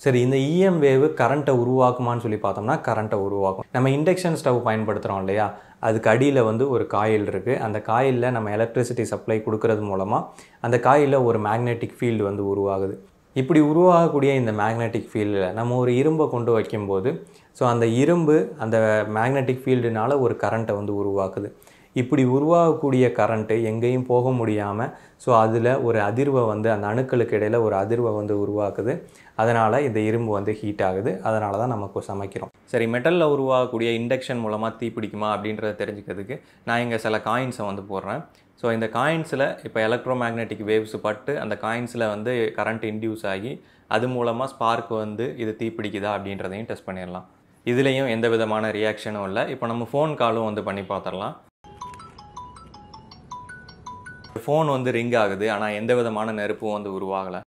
சரி இந்த இஎம் வேவ் கரண்ட்டை உருவாக்குமான்னு சொல்லி பார்த்தோம்னா கரண்ட்டை உருவாக்கும் நம்ம இண்டக்ஷன் ஸ்டவ் பயன்படுத்துகிறோம் இல்லையா அதுக்கு அடியில் வந்து ஒரு காயில் இருக்குது அந்த காயிலில் நம்ம எலக்ட்ரிசிட்டி சப்ளை கொடுக்கறது மூலமாக அந்த காயிலில் ஒரு மேக்னெட்டிக் ஃபீல்டு வந்து உருவாகுது இப்படி உருவாகக்கூடிய இந்த மேக்னெட்டிக் ஃபீல்டில் நம்ம ஒரு இரும்பை கொண்டு வைக்கும்போது ஸோ அந்த இரும்பு அந்த மேக்னெட்டிக் ஃபீல்டுனால ஒரு கரண்ட்டை வந்து உருவாக்குது இப்படி உருவாகக்கூடிய கரண்ட்டு எங்கேயும் போக முடியாமல் ஸோ அதில் ஒரு அதிர்வை வந்து அந்த அணுக்களுக்கு இடையில் ஒரு அதிர்வை வந்து உருவாக்குது அதனால் இந்த இரும்பு வந்து ஹீட் ஆகுது அதனால தான் நமக்கு சமைக்கிறோம் சரி மெட்டலில் உருவாகக்கூடிய இண்டக்ஷன் மூலமாக தீ பிடிக்குமா அப்படின்றத தெரிஞ்சுக்கிறதுக்கு நான் இங்கே சில காயின்ஸை வந்து போடுறேன் ஸோ இந்த காயின்ஸில் இப்போ எலக்ட்ரோ மேக்னெட்டிக் வேவ்ஸ் பட்டு அந்த காயின்ஸில் வந்து கரண்ட் இன்டியூஸ் ஆகி அது மூலமாக ஸ்பார்க் வந்து இது தீப்பிடிக்குதா அப்படின்றதையும் டெஸ்ட் பண்ணிடலாம் இதுலேயும் எந்த விதமான ரியாக்ஷனும் இல்லை இப்போ நம்ம ஃபோன் காலும் வந்து பண்ணி பார்த்துடலாம் ஃபோன் வந்து ரிங் ஆகுது ஆனால் எந்த விதமான நெருப்பும் வந்து உருவாகலை